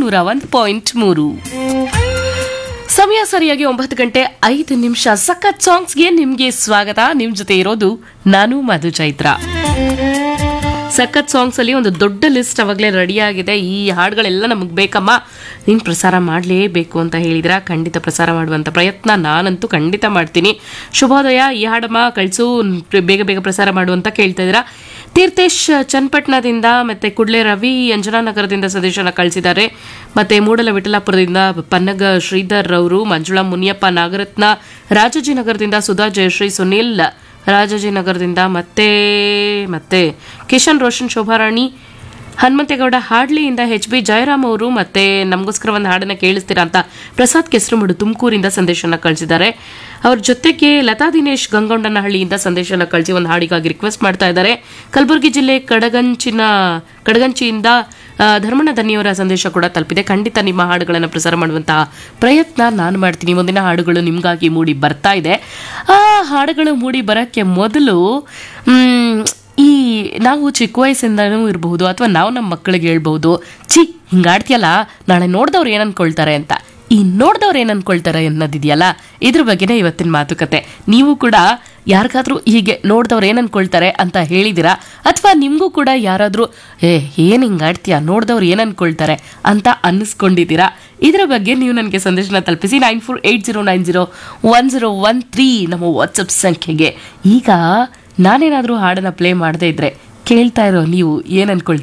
ನೂರ ಒಂದು ಪಾಯಿಂಟ್ ಮೂರು ಸಮಯ ಸರಿಯಾಗಿ ಒಂಬತ್ತು ಗಂಟೆ ಐದು ನಿಮಿಷ ಸಖತ್ ಸಾಂಗ್ಸ್ಗೆ ನಿಮ್ಗೆ ಸ್ವಾಗತ ನಿಮ್ ಜೊತೆ ಇರೋದು ನಾನು ಮಧು ಚೈತ್ರ ಸಖತ್ ಸಾಂಗ್ಸ್ ಅಲ್ಲಿ ಒಂದು ದೊಡ್ಡ ಲಿಸ್ಟ್ ಅವಾಗಲೇ ರೆಡಿ ಆಗಿದೆ ಈ ಹಾಡುಗಳೆಲ್ಲ ನಮಗೆ ಬೇಕಮ್ಮ ನೀನು ಪ್ರಸಾರ ಮಾಡಲೇಬೇಕು ಅಂತ ಹೇಳಿದ್ರ ಖಂಡಿತ ಪ್ರಸಾರ ಮಾಡುವಂಥ ಪ್ರಯತ್ನ ನಾನಂತೂ ಖಂಡಿತ ಮಾಡ್ತೀನಿ ಶುಭೋದಯ ಈ ಹಾಡಮ್ಮ ಕಳಿಸು ಬೇಗ ಬೇಗ ಪ್ರಸಾರ ಮಾಡುವಂತ ಕೇಳ್ತಾ ಇದ್ದೀರಾ ತೀರ್ಥೇಶ್ ಚನ್ನಪಟ್ಟಣದಿಂದ ಮತ್ತೆ ಕುಡ್ಲೆ ರವಿ ಅಂಜನಾನಗರದಿಂದ ಸಂದೇಶನ ಕಳಿಸಿದ್ದಾರೆ ಮತ್ತೆ ಮೂಡಲ ವಿಠಲಾಪುರದಿಂದ ಪನ್ನಗ ಶ್ರೀಧರ್ ಅವರು ಮಂಜುಳಾ ಮುನಿಯಪ್ಪ ನಾಗರತ್ನ ರಾಜಾಜಿನಗರದಿಂದ ಸುಧಾ ಜಯಶ್ರೀ ಸುನಿಲ್ ರಾಜಾಜಿನಗರದಿಂದ ಮತ್ತೆ ಮತ್ತೆ ಕಿಶನ್ ರೋಷನ್ ಶೋಭಾರಾಣಿ ಹನುಮಂತೇಗೌಡ ಹಾಡ್ಲಿಯಿಂದ ಎಚ್ ಬಿ ಜಯರಾಮ್ ಅವರು ಮತ್ತೆ ನಮಗೋಸ್ಕರ ಒಂದು ಹಾಡನ್ನ ಕೇಳಿಸ್ತೀರಾ ಅಂತ ಪ್ರಸಾದ್ ಕೆಸರುಮಡು ತುಮಕೂರಿಂದ ಸಂದೇಶನ ಕಳಿಸಿದ್ದಾರೆ ಅವ್ರ ಜೊತೆಗೆ ಲತಾ ದಿನೇಶ್ ಗಂಗೊಂಡನಹಳ್ಳಿಯಿಂದ ಸಂದೇಶನ ಕಳಿಸಿ ಒಂದು ಹಾಡಿಗಾಗಿ ರಿಕ್ವೆಸ್ಟ್ ಮಾಡ್ತಾ ಇದ್ದಾರೆ ಕಲಬುರಗಿ ಜಿಲ್ಲೆ ಕಡಗಂಚಿನ ಕಡಗಂಚಿಯಿಂದ ಆ, ಧರ್ಮಣ್ಣ ದನ್ನಿಯವರ ಸಂದೇಶ ಕೂಡ ತಲುಪಿದೆ ಖಂಡಿತ ನಿಮ್ಮ ಹಾಡುಗಳನ್ನು ಪ್ರಸಾರ ಮಾಡುವಂತಹ ಪ್ರಯತ್ನ ನಾನು ಮಾಡ್ತೀನಿ ಮುಂದಿನ ಹಾಡುಗಳು ನಿಮಗಾಗಿ ಮೂಡಿ ಬರ್ತಾ ಇದೆ ಆ ಹಾಡುಗಳು ಮೂಡಿ ಬರೋಕ್ಕೆ ಮೊದಲು ಮ್, ಈ ನಾವು ಚಿಕ್ಕ ವಯಸ್ಸಿಂದನೂ ಇರಬಹುದು ಅಥವಾ ನಾವು ನಮ್ಮ ಮಕ್ಕಳಿಗೆ ಹೇಳ್ಬಹುದು ಛೀ ಹಿಂಗಾಡ್ತೀಯಲ್ಲ ನಾಳೆ ನೋಡ್ದವ್ರು ಏನ್ ಅನ್ಕೊಳ್ತಾರೆ ಅಂತ ಈ ನೋಡ್ದವ್ರು ಏನ್ ಅನ್ಕೊಳ್ತಾರೆ ಅನ್ನೋದಿದೆಯಲ್ಲ ಇದ್ರ ಬಗ್ಗೆನೇ ಇವತ್ತಿನ ಮಾತುಕತೆ ನೀವು ಕೂಡ ಯಾರಿಗಾದ್ರೂ ಹೀಗೆ ನೋಡ್ದವ್ರು ಏನ್ ಅನ್ಕೊಳ್ತಾರೆ ಅಂತ ಹೇಳಿದಿರಾ ಅಥವಾ ನಿಮಗೂ ಕೂಡ ಯಾರಾದ್ರೂ ಏ ಏನ್ ಹಿಂಗಾಡ್ತೀಯ ನೋಡ್ದವ್ರು ಏನ್ ಅನ್ಕೊಳ್ತಾರೆ ಅಂತ ಅನ್ನಿಸ್ಕೊಂಡಿದ್ದೀರಾ ಇದರ ಬಗ್ಗೆ ನೀವು ನನಗೆ ಸಂದೇಶನ ತಲುಪಿಸಿ nine four eight zero nine zero one zero one three ನಮ್ಮ ವಾಟ್ಸಪ್ ಸಂಖ್ಯೆಗೆ ಈಗ ನಾನೇನಾದರೂ ಹಾಡನ್ನ ಪ್ಲೇ ಮಾಡದೇ ಇದ್ರೆ ಕೇಳ್ತಾ ಇರೋ ನೀವು ಏನ್ ಅನ್ಕೊಳ್ತೀರಾ